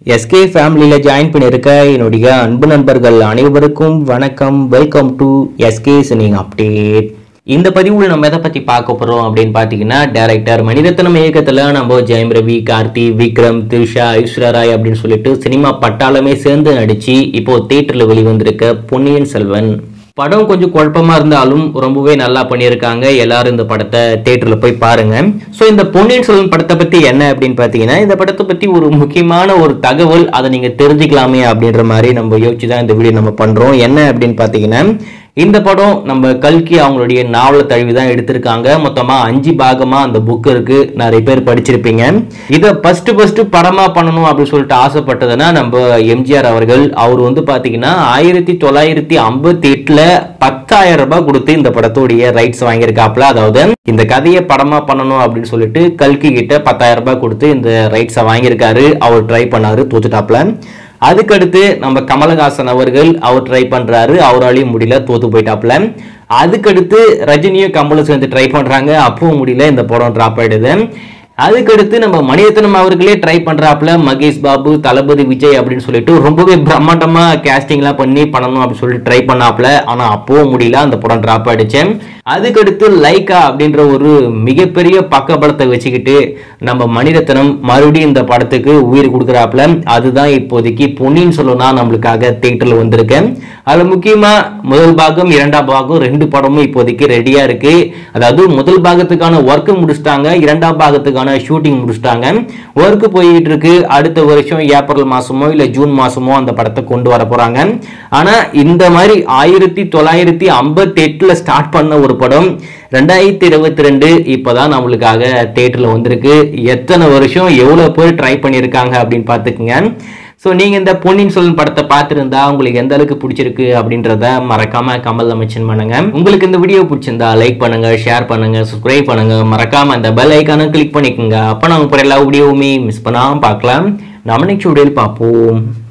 SK ஃபேமிலியில் join பண்ணியிருக்க என்னுடைய அன்பு நண்பர்கள் அனைவருக்கும் வணக்கம் வெல்கம் டு எஸ்கே சினிங் அப்டேட் இந்த பதிவுல நம்ம எதை பத்தி பார்க்க போறோம் அப்படின்னு பாத்தீங்கன்னா டைரக்டர் மணிரத்னம் இயக்கத்துல நம்ம ஜெயம் ரவி கார்த்தி விக்ரம் திரிஷா ஐஸ்வர்யா ராய் அப்படின்னு சொல்லிட்டு சினிமா பட்டாளமே சேர்ந்து நடிச்சு இப்போ தியேட்டர்ல வெளிவந்திருக்க பொன்னியின் செல்வன் படம் கொஞ்சம் குழப்பமா இருந்தாலும் ரொம்பவே நல்லா பண்ணியிருக்காங்க எல்லாரும் இந்த படத்தை தேட்டர்ல போய் பாருங்க ஸோ இந்த பொன்னியின் செல்வன் படத்தை பத்தி என்ன அப்படின்னு பார்த்தீங்கன்னா இந்த படத்தை பத்தி ஒரு முக்கியமான ஒரு தகவல் அதை நீங்க தெரிஞ்சுக்கலாமே அப்படின்ற மாதிரி நம்ம யோசிச்சு தான் இந்த வீடியோ நம்ம பண்றோம் என்ன அப்படின்னு பார்த்தீங்கன்னா இந்த படம் நம்ம கல்கி அவங்களுடைய நாவல தழுவி தான் எடுத்திருக்காங்க மொத்தமா அஞ்சு பாகமா அந்த புக் இருக்கு நிறைய பேர் படிச்சிருப்பீங்க இதை ஃபர்ஸ்ட் ஃபர்ஸ்ட் படமா பண்ணணும் அப்படின்னு சொல்லிட்டு ஆசைப்பட்டதுன்னா நம்ம எம்ஜிஆர் அவர்கள் அவர் வந்து பாத்தீங்கன்னா ஆயிரத்தி தொள்ளாயிரத்தி ஐம்பத்தி எட்டுல பத்தாயிரம் ரூபாய் கொடுத்து இந்த படத்துடைய ரைட்ஸ் வாங்கியிருக்காப்ல அதாவது இந்த கதையை படமா பண்ணணும் அப்படின்னு சொல்லிட்டு கல்கி கிட்ட பத்தாயிரம் ரூபாய் கொடுத்து இந்த ரைட்ஸை வாங்கியிருக்காரு அவர் ட்ரை பண்ணாரு தோத்துட்டாப்ல அதுக்கடுத்து நம்ம கமலஹாசன் அவர்கள் அவர் ட்ரை பண்றாரு அவராலையும் முடியல தோத்து போயிட்டாப்ல அதுக்கடுத்து ரஜினியும் கமலும் சேர்ந்து ட்ரை பண்றாங்க அப்பவும் முடியல இந்த படம் டிராப் ஆயிடுது அதுக்கடுத்து நம்ம மணிரத்னம் அவர்களே ட்ரை பண்றாப்புல மகேஷ் பாபு தளபதி விஜய் அப்படின்னு சொல்லிட்டு ரொம்பவே பிரம்மாண்டமா கேஸ்டிங்லாம் பண்ணி பண்ணணும் அப்படின்னு சொல்லிட்டு ட்ரை பண்ணாப்புல ஆனா அப்பவும் முடியல அந்த படம் டிராப் ஆயிடுச்சு அதுக்கடுத்து லைக்கா அப்படின்ற ஒரு மிகப்பெரிய பக்கபலத்தை வச்சுக்கிட்டு நம்ம மணிரத்னம் மறுபடியும் இந்த படத்துக்கு உயிர் கொடுக்குறாப்புல அதுதான் இப்போதைக்கு பொன்னியின் சொல்லணும்னா நம்மளுக்காக தேட்டர்ல வந்திருக்கு அதுல முக்கியமா முதல் பாகம் இரண்டாம் பாகம் ரெண்டு படமும் இப்போதைக்கு ரெடியா இருக்கு அதாவது முதல் பாகத்துக்கான ஒர்க் முடிச்சிட்டாங்க இரண்டாம் பாகத்துக்கான ஷூட்டிங் முடிச்சிட்டாங்க ஒர்க் போயிட்டு இருக்கு அடுத்த வருஷம் ஏப்ரல் மாசமோ இல்ல ஜூன் மாசமோ அந்த படத்தை கொண்டு வர போறாங்க ஆனா இந்த மாதிரி ஆயிரத்தி தொள்ளாயிரத்தி ஐம்பத்தி எட்டுல ஸ்டார்ட் பண்ண ஒரு படம் ரெண்டாயிரத்தி இருபத்தி ரெண்டு இப்போதான் நம்மளுக்காக தேட்டரில் வந்திருக்கு எத்தனை வருஷம் எவ்வளோ பேர் ட்ரை பண்ணியிருக்காங்க அப்படின்னு பார்த்துக்குங்க ஸோ நீங்கள் இந்த பொன்னியின் செல்வன் படத்தை பார்த்துருந்தா உங்களுக்கு எந்த அளவுக்கு பிடிச்சிருக்கு அப்படின்றத மறக்காம கமல்ல மென்ஷன் பண்ணுங்க உங்களுக்கு இந்த வீடியோ பிடிச்சிருந்தா லைக் பண்ணுங்க ஷேர் பண்ணுங்க சப்ஸ்கிரைப் பண்ணுங்க மறக்காம அந்த பெல் ஐக்கானை கிளிக் பண்ணிக்கோங்க அப்போ நாங்கள் எல்லா வீடியோவுமே மிஸ் பண்ணாமல் பார்க்கலாம் நம்ம நெக்ஸ்ட் வீடியோவில் பார்ப்போம்